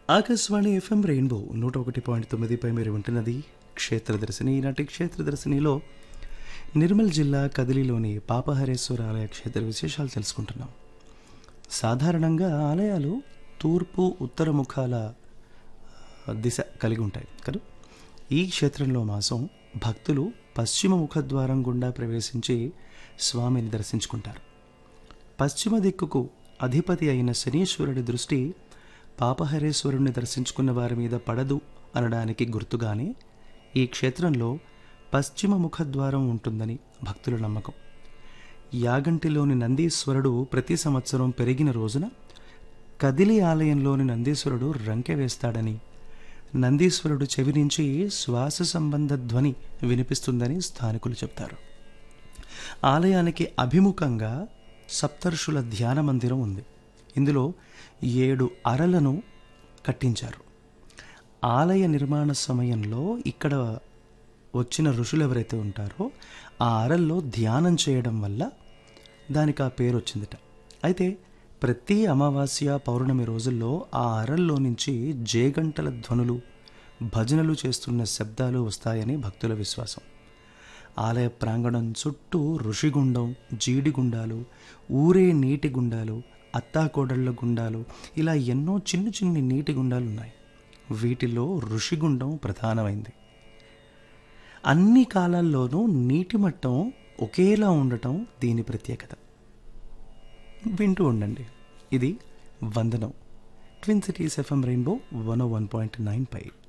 Akashvani FM rainbow నూట ఒకటి point తొమ్మిదిపై మీరు ఉంటున్నది క్షేత్రదర్శిని ఈనాటి క్షేత్రదర్శినిలో నిర్మల్ జిల్లా కదిలిలోని పాపహరేశ్వర ఆలయ క్షేత్ర విశేషాలు తెలుసుకుంటున్నాం సాధారణంగా ఆలయాలు తూర్పు ఉత్తర ముఖాల ఆ, దిశ కలిగి ఉంటాయి కదా ఈ క్షేత్రంలో మాసం భక్తులు పశ్చిమ ముఖద్వారం గుండా ప్రవేశించి స్వామిని దర్శించుకుంటారు పశ్చిమ దిక్కుకు అధిపతి అయిన శనీశ్వరుడి దృష్టి పాపహరేశ్వరుణ్ణి దర్శించుకున్న వారి మీద పడదు అనడానికి గుర్తుగానే ఈ క్షేత్రంలో పశ్చిమ ముఖద్వారం ఉంటుందని భక్తుల నమ్మకం యాగంటిలోని నందీశ్వరుడు ప్రతి సంవత్సరం పెరిగిన రోజున కదిలి ఆలయంలోని నందీశ్వరుడు రంకె వేస్తాడని నందీశ్వరుడు చెవి నుంచి శ్వాస సంబంధ ధ్వని వినిపిస్తుందని స్థానికులు చెప్తారు ఆలయానికి అభిముఖంగా సప్తర్షుల ధ్యాన మందిరం ఉంది ఇందులో ఏడు అరలను కట్టించారు ఆలయ నిర్మాణ సమయంలో ఇక్కడ వచ్చిన ఋషులు ఎవరైతే ఉంటారో ఆ అరల్లో ధ్యానం చేయడం వల్ల దానికి ఆ పేరు వచ్చిందిట అయితే ప్రతి అమావాస్య పౌర్ణమి రోజుల్లో ఆ అరల్లో నుంచి జేగంటల ధ్వనులు భజనలు చేస్తున్న శబ్దాలు వస్తాయని భక్తుల విశ్వాసం ఆలయ ప్రాంగణం చుట్టూ ఋషిగుండం జీడిగుండాలు ఊరే నీటి గుండాలు అత్తాకోడళ్ళ గుండాలు ఇలా ఎన్నో చిన్న చిన్ని నీటి గుండాలు ఉన్నాయి వీటిలో ఋషిగుండం ప్రధానమైంది అన్ని కాలాల్లోనూ నీటి మట్టం ఒకేలా ఉండటం దీని ప్రత్యేకత వింటూ ఉండండి ఇది వందనం twin cities FM rainbow one one point nine పై